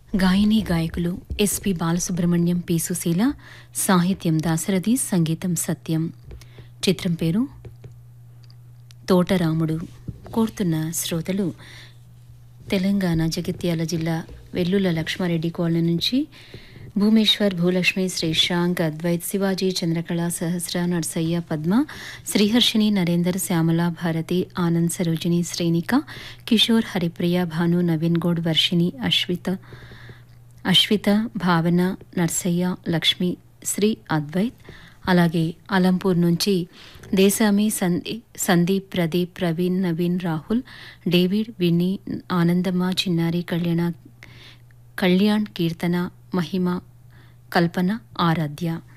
గాయని గాయకులు SP Balasubrahmanyam P Susheela సాహిత్యం దాశరథి సంగీతం సత్యం చిత్రం పేరు తోటరాముడు కోరుతున్న శ్రోతలు తెలంగాణ జగిత్యాల జిల్లా వెల్లుల లక్ష్మారెడ్డి కాలనీ నుంచి భూమేశ్వర్ భూలక్ష్మి శ్రీశాంక్ అద్వైత్ శివాజీ చంద్రకళ సహస్ర నర్సయ్య పద్మ శ్రీహర్షిని నరేందర్ శ్యామల భారతి ఆనంద్ సరోజిని శ్రేణిక కిషోర్ హరిప్రియ భాను నవీన్ గౌడ్ వర్షిణి అశ్విత అశ్విత భావన నర్సయ్య లక్ష్మి శ్రీ అద్వైత్ అలాగే అలంపూర్ నుంచి దేశామి సందీ సందీప్ ప్రదీప్ ప్రవీణ్ నవీన్ రాహుల్ డేవిడ్ విన్నీ ఆనందమ్మ చిన్నారి కళ్యాణ కళ్యాణ్ కీర్తన మహిమ కల్పన ఆరాధ్య